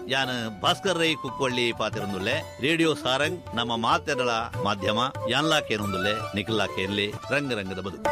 ಯಾನ್ ಭಾಸ್ಕರ್ ರೈ ಕುಕ್ಕೊಳ್ಳಿ ಪಾತಿರೊಂದುಲ್ಲೆ ರೇಡಿಯೋ ಸಾರಂಗ್ ನಮ್ಮ ಮಾತೆಗಳ ಮಾಧ್ಯಮ ಯಾನ್ಲಾ ಕೇನೊಂದುಲ್ಲೆ ನಿಖಿಲ್ಲಾ ಕೇನ್ಲಿ ರಂಗ ರಂಗದ ಬದುಕು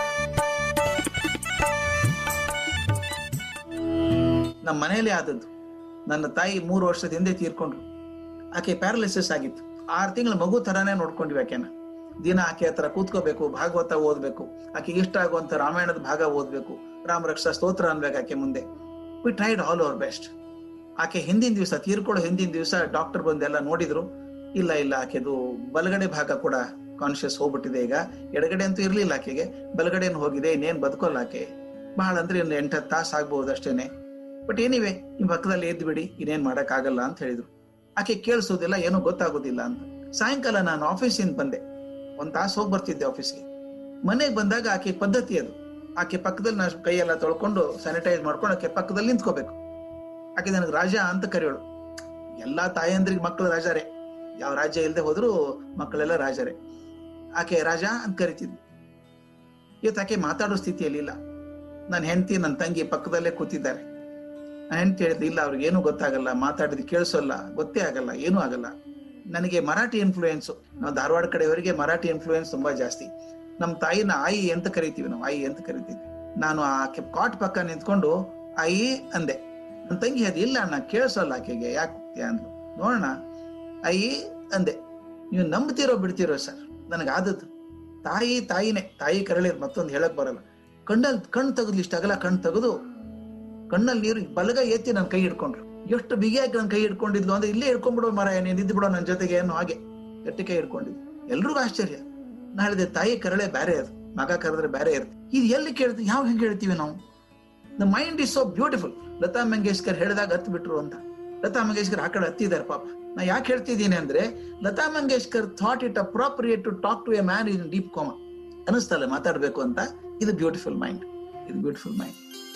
ನಮ್ಮ ಮನೆಯಲ್ಲೇ ಆದದ್ದು ನನ್ನ ತಾಯಿ ಮೂರು ವರ್ಷದ ಹಿಂದೆ ತೀರ್ಕೊಂಡ್ರು ಆಕೆ ಪ್ಯಾರಲಿಸಿಸ್ ಆಗಿತ್ತು ಆರು ತಿಂಗಳ ಮಗು ತರಾನೇ ನೋಡ್ಕೊಂಡ್ವಿ ಆಕೆನ ದಿನ ಆಕೆ ಹತ್ರ ಕೂತ್ಕೋಬೇಕು ಭಾಗವತ ಓದ್ಬೇಕು ಆಕೆಗೆ ಇಷ್ಟ ಆಗುವಂತ ರಾಮಾಯಣದ ಭಾಗ ಓದ್ಬೇಕು ರಾಮ ರಕ್ಷಾ ಸ್ತೋತ್ರ ಅನ್ಬೇಕು ಆಕೆ ಮುಂದೆ we tried all our best ಆಕೆ ಹಿಂದಿನ ದಿವಸ ತೀರ್ಕೊಳ್ಳೋ ಹಿಂದಿನ ದಿವಸ ಡಾಕ್ಟರ್ ಬಂದೆಲ್ಲ ನೋಡಿದ್ರು ಇಲ್ಲ ಇಲ್ಲ ಆಕೆದು ಬಲಗಡೆ ಭಾಗ ಕೂಡ ಕಾನ್ಶಿಯಸ್ ಹೋಗ್ಬಿಟ್ಟಿದೆ ಈಗ ಎಡಗಡೆ ಅಂತೂ ಇರ್ಲಿಲ್ಲ ಆಕೆಗೆ ಬಲಗಡೆನು ಹೋಗಿದೆ ಇನ್ನೇನ್ ಬದುಕೋಲ್ಲ ಆಕೆ ಬಹಳ ಅಂದ್ರೆ ಇನ್ನು ಎಂಟತ್ತು ತಾಸು ಆಗ್ಬಹುದು ಅಷ್ಟೇನೆ ಬಟ್ ಏನಿವೆ ನಿಮ್ ಪಕ್ಕದಲ್ಲಿ ಎದ್ದು ಬಿಡಿ ಇನ್ನೇನ್ ಮಾಡಕ್ ಆಗಲ್ಲ ಅಂತ ಹೇಳಿದ್ರು ಆಕೆ ಕೇಳಿಸೋದಿಲ್ಲ ಏನೂ ಗೊತ್ತಾಗೋದಿಲ್ಲ ಅಂತ ಸಾಯಂಕಾಲ ನಾನು ಆಫೀಸಿಂದ ಬಂದೆ ಒಂದ್ ತಾಸು ಹೋಗಿ ಬರ್ತಿದ್ದೆ ಆಫೀಸ್ಗೆ ಮನೆಗೆ ಬಂದಾಗ ಆಕೆ ಪದ್ಧತಿ ಅದು ಆಕೆ ಪಕ್ಕದಲ್ಲಿ ನಾ ಕೈಯೆಲ್ಲ ತೊಳ್ಕೊಂಡು ಸ್ಯಾನಿಟೈಸ್ ಮಾಡ್ಕೊಂಡು ಆಕೆ ಪಕ್ಕದಲ್ಲಿ ನಿಂತ್ಕೋಬೇಕು ಆಕೆ ನನಗೆ ರಾಜ ಅಂತ ಕರೆಯೋಳು ಎಲ್ಲಾ ತಾಯಂದ್ರಿಗೆ ಮಕ್ಕಳು ರಾಜರೇ ಯಾವ ರಾಜ್ಯ ಇಲ್ಲದೆ ಹೋದ್ರು ಮಕ್ಕಳೆಲ್ಲ ರಾಜರೇ ಆಕೆ ರಾಜ ಅಂತ ಕರಿತಿದ್ವಿ ಇವತ್ತು ಆಕೆ ಮಾತಾಡೋ ಸ್ಥಿತಿಯಲ್ಲಿ ಇಲ್ಲ ನನ್ನ ಹೆಂಡತಿ ನನ್ನ ತಂಗಿ ಪಕ್ಕದಲ್ಲೇ ಕೂತಿದ್ದಾರೆ ನನ್ನ ಹೆಂಡತಿ ಹೇಳಿದ್ಲು ಇಲ್ಲ ಅವ್ರಿಗೆ ಏನೂ ಗೊತ್ತಾಗಲ್ಲ ಮಾತಾಡಿದ್ ಕೇಳಿಸೋಲ್ಲ ಗೊತ್ತೇ ಆಗಲ್ಲ ಏನೂ ಆಗಲ್ಲ ನನಗೆ ಮರಾಠಿ ಇನ್ಫ್ಲೂಯೆನ್ಸ್ ನಾವು ಧಾರವಾಡ ಕಡೆಯವರಿಗೆ ಮರಾಠಿ ಇನ್ಫ್ಲೂಯೆನ್ಸ್ ತುಂಬಾ ಜಾಸ್ತಿ ನಮ್ಮ ತಾಯಿನ ಆಯಿ ಅಂತ ಕರಿತೀವಿ ನಾವು ಆಯಿ ಅಂತ ಕರಿತೀವಿ ನಾನು ಆಕೆ ಕಾಟ್ ಪಕ್ಕ ನಿಂತ್ಕೊಂಡು ಆಯಿ ಅಂದೆ ನನ್ನ ತಂಗಿ ಅದು ಇಲ್ಲ ಅಣ್ಣ ಕೇಳಿಸೋಲ್ಲ ಆಕೆಗೆ ಯಾಕೆ ಅಂದ್ಲು ನೋಡೋಣ ಆಯಿ ಅಂದೆ ನೀವು ನಂಬ್ತಿರೋ ಬಿಡ್ತಿರೋ ಸರ್ ನನಗೆ ಆದದ್ದು ತಾಯಿ ತಾಯಿನೇ ತಾಯಿ ಕರಳಿದ್ ಮತ್ತೊಂದು ಹೇಳಕ್ ಬರಲ್ಲ ಕಣ್ಣಲ್ಲಿ ಕಣ್ ತೆಗೆದ್ಲು ಇಷ್ಟ ಆಗಲ್ಲ ಕಣ್ ತೆಗೆದು ಕಣ್ಣಲ್ಲಿ ನೀರು ಬಲಗ ಎತ್ತಿ ನನ್ನ ಕೈ ಹಿಡ್ಕೊಂಡ್ರು ಎಷ್ಟು ಬಿಗಿಯಾಗಿ ನನ್ನ ಕೈ ಹಿಡ್ಕೊಂಡಿದ್ಲು ಅಂದ್ರೆ ಇಲ್ಲೇ ಹಿಡ್ಕೊಂಡ್ಬಿಡೋ ಮರ ನೀನ್ ಇದ್ದು ಬಿಡೋ ನನ್ನ ಜೊತೆಗೆ ಏನೋ ಹಾಗೆ ಗಟ್ಟಿ ಕೈ ಹಿಡ್ಕೊಂಡಿದ್ಲು ಎಲ್ರಿಗೂ ಆಶ್ಚರ್ಯ ನಾ ಹೇಳಿದೆ ತಾಯಿ ಕರಳೆ ಬೇರೆ ಅದು ಮಗ ಕರೆದ್ರೆ ಬೇರೆ ಇರುತ್ತೆ ಇದು ಎಲ್ಲಿ ಕೇಳ್ತೀವಿ ಯಾವ ಹೆಂಗ್ ಹೇಳ್ತೀವಿ ನಾವು the mind is so beautiful Lata Mangeshkar ಹೇಳಿದಾಗ ಹತ್ತು ಬಿಟ್ರು ಅಂತ ಲತಾ ಮಂಗೇಶ್ಕರ್ ಆ ಕಡೆ ಹತ್ತಿದ್ದಾರೆ ಪಾಪ ನಾ ಯಾಕೆ ಹೇಳ್ತಿದ್ದೀನಿ ಅಂದ್ರೆ Lata Mangeshkar thought it appropriate to talk to a man in deep coma ಅನಿಸ್ತಲ್ಲ ಮಾತಾಡ್ಬೇಕು ಅಂತ ಇದು ಬ್ಯೂಟಿಫುಲ್ ಮೈಂಡ್ ಇದು ಬ್ಯೂಟಿಫುಲ್ ಮೈಂಡ್